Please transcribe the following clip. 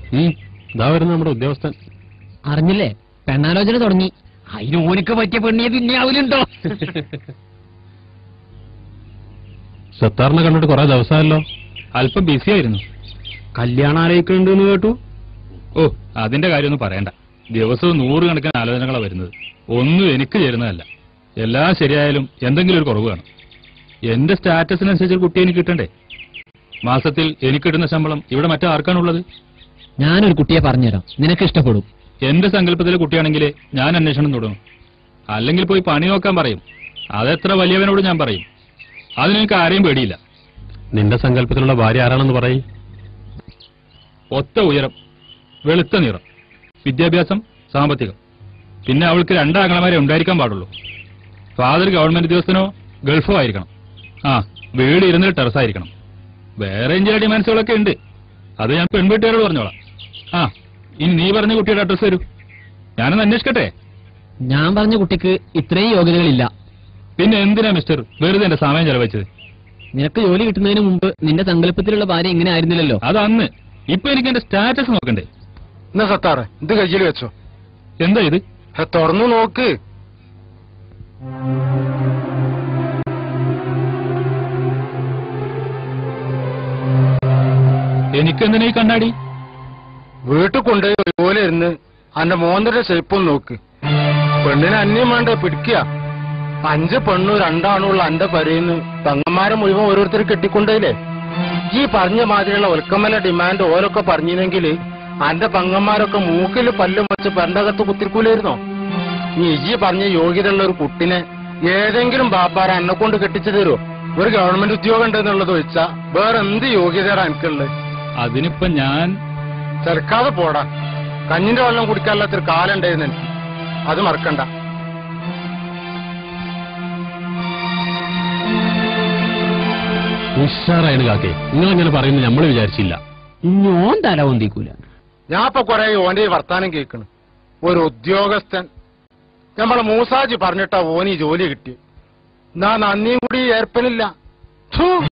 ഉം, ഇതാ വരുന്ന നമ്മുടെ ഉദ്യോഗസ്ഥൻ അറിഞ്ഞില്ലേ പെണ്ണാലോചന തുടങ്ങി അതിന് ഓനിക്ക് പറ്റിയ പെണ്ണിയെ പിന്നെയാവലുണ്ടോ സത്താറിനെ കണ്ടിട്ട് കുറെ ദിവസമല്ലോ അല്പം ബിസി ആയിരുന്നു കല്യാണം ആലോചിക്കുന്നുണ്ടെന്ന് കേട്ടു ഓ അതിന്റെ കാര്യമൊന്നും പറയണ്ട ദിവസവും നൂറുകണക്കിന് ആലോചനകളാണ് വരുന്നത് ഒന്നും എനിക്ക് ചേരുന്നതല്ല എല്ലാം ശരിയായാലും എന്തെങ്കിലും ഒരു കുറവ് കാണും എന്റെ സ്റ്റാറ്റസിനനുസരിച്ച് ഒരു കുട്ടിയെ എനിക്ക് കിട്ടണ്ടേ മാസത്തിൽ എനിക്ക് കിട്ടുന്ന ശമ്പളം ഇവിടെ മറ്റാർക്കാണുള്ളത് ഞാനൊരു കുട്ടിയെ പറഞ്ഞുതരാം നിനക്ക് ഇഷ്ടപ്പെടും എന്റെ സങ്കല്പത്തിലെ കുട്ടിയാണെങ്കിൽ ഞാൻ അന്വേഷണം തുടങ്ങും അല്ലെങ്കിൽ പോയി പണി നോക്കാൻ പറയും അതെത്ര വലിയവനോട് ഞാൻ പറയും അതിനെനിക്ക് ആരെയും പേടിയില്ല നിന്റെ സങ്കല്പത്തിലുള്ള ഭാര്യ ആരാണെന്ന് പറയും ഒത്ത ഉയരം വെളുത്ത നിറം വിദ്യാഭ്യാസം സാമ്പത്തികം പിന്നെ അവൾക്ക് രണ്ടാങ്ങളമാരെ ഉണ്ടായിരിക്കാൻ പാടുള്ളൂ ഫാദർ ഗവൺമെന്റ് ഉദ്യോഗസ്ഥനോ ഗൾഫോ ആയിരിക്കണം ആ വീട് ഇരുന്നിട്ട് ടെറസായിരിക്കണം വേറെ ചില ഡിമാൻഡ്സുകളൊക്കെ ഉണ്ട് അത് ഞാൻ പെൺവീട്ടുകാരോട് പറഞ്ഞോളാം ആ ഇനി നീ പറഞ്ഞ കുട്ടിയുടെ അഡ്രസ് തരൂ ഞാനൊന്ന് അന്വേഷിക്കട്ടെ ഞാൻ പറഞ്ഞ കുട്ടിക്ക് ഇത്രയും യോഗ്യതകളില്ല പിന്നെ എന്തിനാ മിസ്റ്റർ വെറുതെ എന്റെ സമയം ചെലവഴിച്ചത് നിനക്ക് ജോലി കിട്ടുന്നതിന് മുമ്പ് നിന്റെ സങ്കല്പത്തിലുള്ള ഭാര്യ ഇങ്ങനെ ആയിരുന്നില്ലല്ലോ അത് അന്ന് ഇപ്പൊ എനിക്ക് എന്റെ സ്റ്റാറ്റസ് നോക്കണ്ടേ എന്നാ സത്താറെ ഇത് കയ്യിൽ വെച്ചോ എന്താ ഇത് ഹെ, തുറന്നു നോക്ക് എനിക്കെന്തിനാ ഈ കണ്ണാടി വീട്ടിൽ കൊണ്ടുപോയി ഒരുപോലെ ഇരുന്ന് അന്റെ മോന്തയുടെ ഷേപ്പൊന്ന് നോക്ക് പെണ്ണിനെ അന്യം വേണ്ട പിടിക്കുക അഞ്ച് പെണ്ണു രണ്ടാണുള്ള അന്റെ പരയുന്നു തങ്ങന്മാരെ മുഴുവൻ ഓരോരുത്തർ കെട്ടിക്കൊണ്ടേലേ ഈ പറഞ്ഞ മാതിരിയുള്ള ഒൽക്കമ്മല ഡിമാൻഡ് ഓരൊക്കെ പറഞ്ഞിരുന്നെങ്കിൽ അന്റെ പങ്ങന്മാരൊക്കെ മൂക്കിൽ പല്ലും വെച്ച് പെരണ്ടകത്ത് കുത്തിരിക്കൂലായിരുന്നോ നീ ഈ പറഞ്ഞ യോഗ്യതയുള്ള ഒരു കുട്ടിനെ ഏതെങ്കിലും ബാപ്പാര എന്നെ കൊണ്ട് കെട്ടിച്ചു തരുമോ ഒരു ഗവൺമെന്റ് ഉദ്യോഗം ഉണ്ടെന്നുള്ളത് വെച്ചാ വേറെ എന്ത് യോഗ്യതയാണ് എനിക്കുള്ളത് അതിനിപ്പോ ഞാൻ ചെറുക്കാതെ പോടാ കഞ്ഞിന്റെ വെള്ളം കുടിക്കാനുള്ളത്ര കാലം ഉണ്ടായിരുന്നു എനിക്ക് അത് മറക്കണ്ട ഉഷാറായാണ് കാക്കേ നിങ്ങൾ അങ്ങനെ പറയുന്നത് നമ്മൾ വിചാരിച്ചില്ല ഞാൻ തല പൊന്തിക്കൂല ഞാൻ ഇപ്പൊ കൊറേ ഓന്റെ ഈ വർത്താനം കേൾക്കണ് ഒരു ഉദ്യോഗസ്ഥൻ നമ്മളെ മൂസാജി പറഞ്ഞിട്ടാ ഓന് ഈ ജോലി കിട്ടി എന്നാ നന്ദിയും കൂടി ഏർപ്പനില്ല ഥൂ